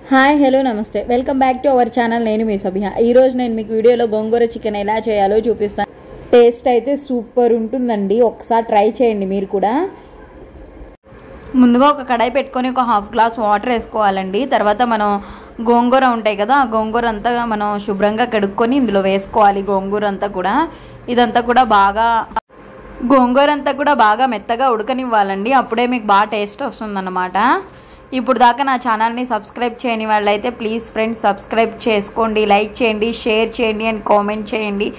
hi hello నమస్తే welcome back to our channel నేను మీ సభ్య ఈరోజు నేను మీకు వీడియోలో గోంగూర చికెన్ ఎలా చేయాలో చూపిస్తాను టేస్ట్ అయితే సూపర్ ఉంటుందండి ఒకసారి ట్రై చేయండి మీరు కూడా ముందుగా ఒక కడాయి పెట్టుకొని ఒక హాఫ్ గ్లాస్ వాటర్ వేసుకోవాలండి తర్వాత మనం గోంగూర ఉంటాయి కదా ఆ గోంగూర అంతా మనం శుభ్రంగా కడుక్కొని ఇందులో వేసుకోవాలి గోంగూర అంతా కూడా ఇదంతా కూడా బాగా గోంగూర అంతా కూడా బాగా మెత్తగా ఉడకనివ్వాలండి అప్పుడే మీకు బాగా టేస్ట్ వస్తుందన్నమాట ఇప్పుడు దాకా నా ఛానల్ని సబ్స్క్రైబ్ చేయని వాళ్ళైతే ప్లీజ్ ఫ్రెండ్స్ సబ్స్క్రైబ్ చేసుకోండి లైక్ చేయండి షేర్ చేయండి అండ్ కామెంట్ చేయండి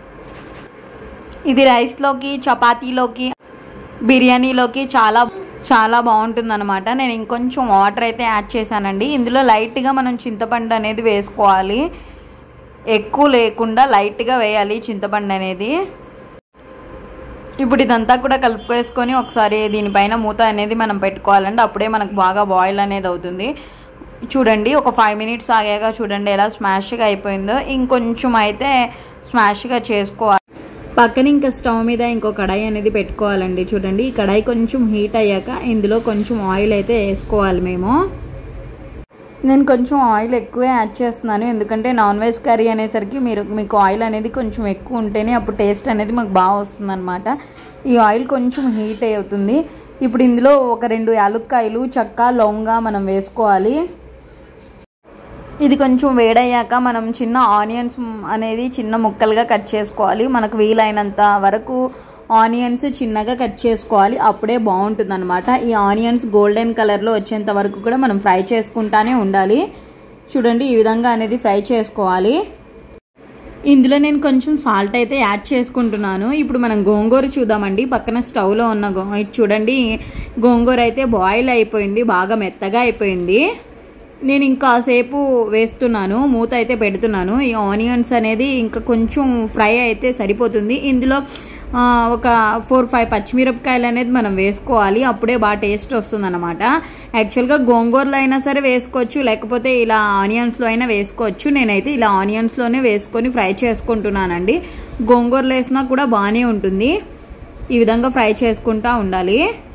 ఇది రైస్లోకి చపాతీలోకి బిర్యానీలోకి చాలా చాలా బాగుంటుంది అనమాట నేను ఇంకొంచెం వాటర్ అయితే యాడ్ చేశానండి ఇందులో లైట్గా మనం చింతపండు అనేది వేసుకోవాలి ఎక్కువ లేకుండా లైట్గా వేయాలి చింతపండు అనేది ఇప్పుడు ఇదంతా కూడా కలుపుకేసుకొని ఒకసారి దీనిపైన మూత అనేది మనం పెట్టుకోవాలండి అప్పుడే మనకు బాగా బాయిల్ అనేది అవుతుంది చూడండి ఒక ఫైవ్ మినిట్స్ ఆగాక చూడండి ఎలా స్మాష్గా అయిపోయిందో ఇంకొంచెం అయితే స్మాష్గా చేసుకోవాలి పక్కన ఇంకా స్టవ్ మీద ఇంకో కడాయి అనేది పెట్టుకోవాలండి చూడండి ఈ కడాయి కొంచెం హీట్ అయ్యాక ఇందులో కొంచెం ఆయిల్ అయితే వేసుకోవాలి మేము నేను కొంచెం ఆయిల్ ఎక్కువే యాడ్ చేస్తున్నాను ఎందుకంటే నాన్ వెజ్ కర్రీ అనేసరికి మీరు మీకు ఆయిల్ అనేది కొంచెం ఎక్కువ ఉంటేనే అప్పుడు టేస్ట్ అనేది మాకు బాగా వస్తుంది అనమాట ఈ ఆయిల్ కొంచెం హీట్ అవుతుంది ఇప్పుడు ఇందులో ఒక రెండు యాలుక్కాయలు చెక్క లవంగా మనం వేసుకోవాలి ఇది కొంచెం వేడయ్యాక మనం చిన్న ఆనియన్స్ అనేది చిన్న ముక్కలుగా కట్ చేసుకోవాలి మనకు వీలైనంత వరకు ఆనియన్స్ చిన్నగా కట్ చేసుకోవాలి అప్పుడే బాగుంటుంది అనమాట ఈ ఆనియన్స్ గోల్డెన్ కలర్లో వచ్చేంత వరకు కూడా మనం ఫ్రై చేసుకుంటానే ఉండాలి చూడండి ఈ విధంగా అనేది ఫ్రై చేసుకోవాలి ఇందులో నేను కొంచెం సాల్ట్ అయితే యాడ్ చేసుకుంటున్నాను ఇప్పుడు మనం గోంగూర చూద్దామండి పక్కన స్టవ్లో ఉన్న గో చూడండి గోంగూర అయితే బాయిల్ అయిపోయింది బాగా మెత్తగా అయిపోయింది నేను ఇంకాసేపు వేస్తున్నాను మూత అయితే పెడుతున్నాను ఈ ఆనియన్స్ అనేది ఇంకా కొంచెం ఫ్రై అయితే సరిపోతుంది ఇందులో ఒక ఫోర్ ఫైవ్ పచ్చిమిరపకాయలు అనేది మనం వేసుకోవాలి అప్పుడే బాగా టేస్ట్ వస్తుంది అనమాట యాక్చువల్గా గోంగూరలో అయినా సరే వేసుకోవచ్చు లేకపోతే ఇలా ఆనియన్స్లో అయినా వేసుకోవచ్చు నేనైతే ఇలా ఆనియన్స్లోనే వేసుకొని ఫ్రై చేసుకుంటున్నానండి గోంగూరలో వేసినా కూడా బాగానే ఉంటుంది ఈ విధంగా ఫ్రై చేసుకుంటూ ఉండాలి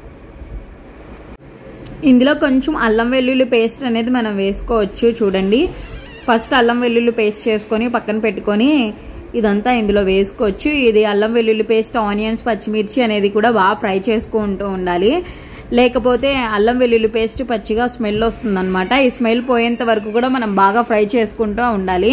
ఇందులో కొంచెం అల్లం వెల్లుల్లి పేస్ట్ అనేది మనం వేసుకోవచ్చు చూడండి ఫస్ట్ అల్లం వెల్లుల్లి పేస్ట్ చేసుకొని పక్కన పెట్టుకొని ఇదంతా ఇందులో వేసుకోవచ్చు ఇది అల్లం వెల్లుల్లి పేస్ట్ ఆనియన్స్ పచ్చిమిర్చి అనేది కూడా బాగా ఫ్రై చేసుకుంటూ ఉండాలి లేకపోతే అల్లం వెల్లుల్లి పేస్ట్ పచ్చిగా స్మెల్ వస్తుందన్నమాట ఈ స్మెల్ పోయేంత వరకు కూడా మనం బాగా ఫ్రై చేసుకుంటూ ఉండాలి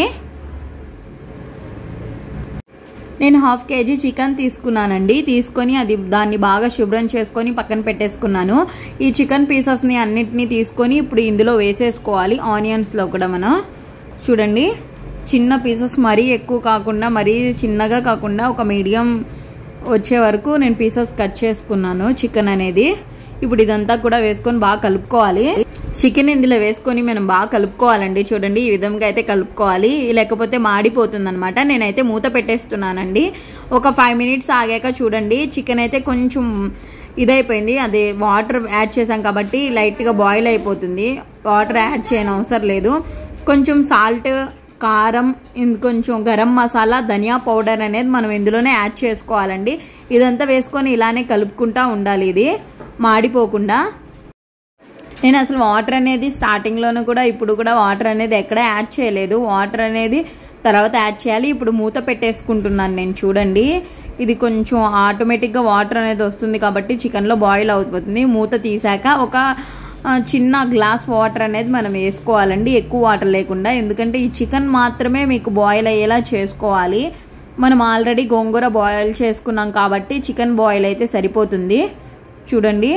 నేను హాఫ్ కేజీ చికెన్ తీసుకున్నానండి తీసుకొని అది దాన్ని బాగా శుభ్రం చేసుకొని పక్కన పెట్టేసుకున్నాను ఈ చికెన్ పీసెస్ని అన్నిటినీ తీసుకొని ఇప్పుడు ఇందులో వేసేసుకోవాలి ఆనియన్స్లో కూడా మనం చూడండి చిన్న పీసెస్ మరీ ఎక్కువ కాకుండా మరీ చిన్నగా కాకుండా ఒక మీడియం వచ్చే వరకు నేను పీసెస్ కట్ చేసుకున్నాను చికెన్ అనేది ఇప్పుడు ఇదంతా కూడా వేసుకొని బాగా కలుపుకోవాలి చికెన్ ఇందులో వేసుకొని మనం బాగా కలుపుకోవాలండి చూడండి ఈ విధంగా అయితే కలుపుకోవాలి లేకపోతే మాడిపోతుంది అనమాట నేనైతే మూత పెట్టేస్తున్నానండి ఒక ఫైవ్ మినిట్స్ ఆగాక చూడండి చికెన్ అయితే కొంచెం ఇదైపోయింది అది వాటర్ యాడ్ చేసాం కాబట్టి లైట్గా బాయిల్ అయిపోతుంది వాటర్ యాడ్ చేయని అవసరం లేదు కొంచెం సాల్ట్ కారం కొంచెం గరం మసాలా ధనియా పౌడర్ అనేది మనం ఇందులోనే యాడ్ చేసుకోవాలండి ఇదంతా వేసుకొని ఇలానే కలుపుకుంటా ఉండాలి ఇది మాడిపోకుండా నేను అసలు వాటర్ అనేది స్టార్టింగ్లోనూ కూడా ఇప్పుడు కూడా వాటర్ అనేది ఎక్కడ యాడ్ చేయలేదు వాటర్ అనేది తర్వాత యాడ్ చేయాలి ఇప్పుడు మూత పెట్టేసుకుంటున్నాను నేను చూడండి ఇది కొంచెం ఆటోమేటిక్గా వాటర్ అనేది వస్తుంది కాబట్టి చికెన్లో బాయిల్ అవుతుంది మూత తీసాక ఒక చిన్న గ్లాస్ వాటర్ అనేది మనం వేసుకోవాలండి ఎక్కువ వాటర్ లేకుండా ఎందుకంటే ఈ చికెన్ మాత్రమే మీకు బాయిల్ అయ్యేలా చేసుకోవాలి మనం ఆల్రెడీ గోంగూర బాయిల్ చేసుకున్నాం కాబట్టి చికెన్ బాయిల్ అయితే సరిపోతుంది చూడండి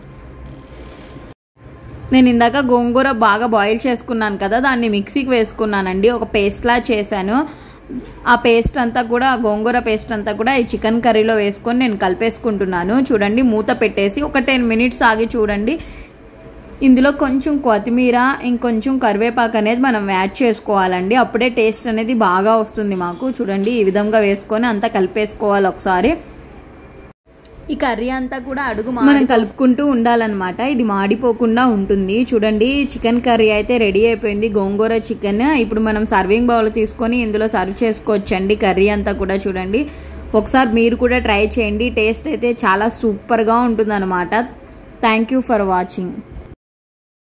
నేను ఇందాక గోంగూర బాగా బాయిల్ చేసుకున్నాను కదా దాన్ని మిక్సీకి వేసుకున్నానండి ఒక పేస్ట్లా చేశాను ఆ పేస్ట్ అంతా కూడా గోంగూర పేస్ట్ అంతా కూడా ఈ చికెన్ కర్రీలో వేసుకొని నేను కలిపేసుకుంటున్నాను చూడండి మూత పెట్టేసి ఒక టెన్ మినిట్స్ ఆగి చూడండి ఇందులో కొంచెం కొత్తిమీర ఇంకొంచెం కరివేపాకు అనేది మనం యాడ్ చేసుకోవాలండి అప్పుడే టేస్ట్ అనేది బాగా వస్తుంది మాకు చూడండి ఈ విధంగా వేసుకొని అంతా కలిపేసుకోవాలి ఒకసారి ఈ కర్రీ అంతా కూడా అడుగు మనం కలుపుకుంటూ ఉండాలన్నమాట ఇది మాడిపోకుండా ఉంటుంది చూడండి చికెన్ కర్రీ అయితే రెడీ అయిపోయింది గోంగూర చికెన్ ఇప్పుడు మనం సర్వింగ్ బౌల్ తీసుకొని ఇందులో సర్వ్ చేసుకోవచ్చండి కర్రీ అంతా కూడా చూడండి ఒకసారి మీరు కూడా ట్రై చేయండి టేస్ట్ అయితే చాలా సూపర్గా ఉంటుంది అనమాట థ్యాంక్ యూ ఫర్ వాచింగ్